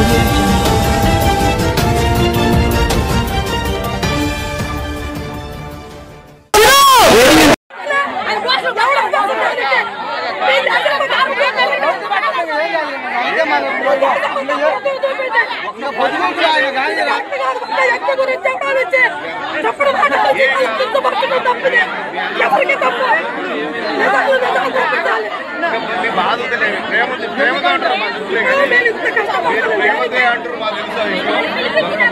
audio jungle. మీ బాధ వదిలేదు. ప్రేమ ఉంది. ప్రేమతో అంటారు మా తెలుసులే కానీ మీరు ప్రేమతో అంటారు మా తెలుసు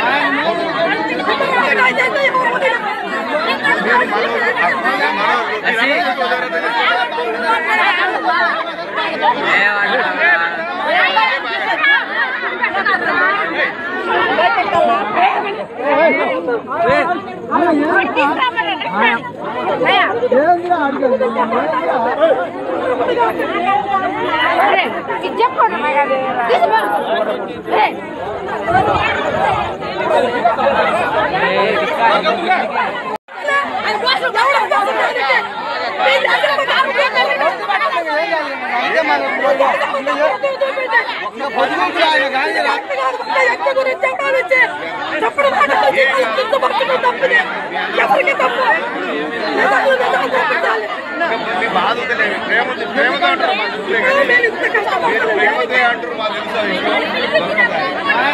మీ బాధ వదిలేదు. ప్రేమ ఉంది. ప్రేమతో అంటారు మా తెలుసులే కానీ మీరు ప్రేమతో అంటారు మా తెలుసు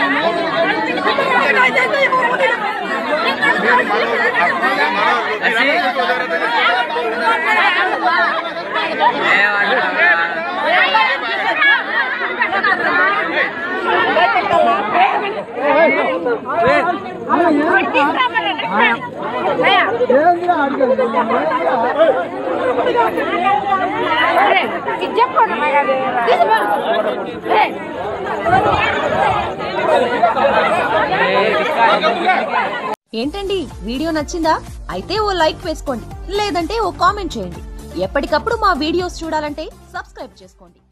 ఏంటండి వీడియో నచ్చిందా అయితే ఓ లైక్ వేసుకోండి లేదంటే ఓ కామెంట్ చేయండి ఎప్పటికప్పుడు మా వీడియోస్ చూడాలంటే సబ్స్క్రైబ్ చేసుకోండి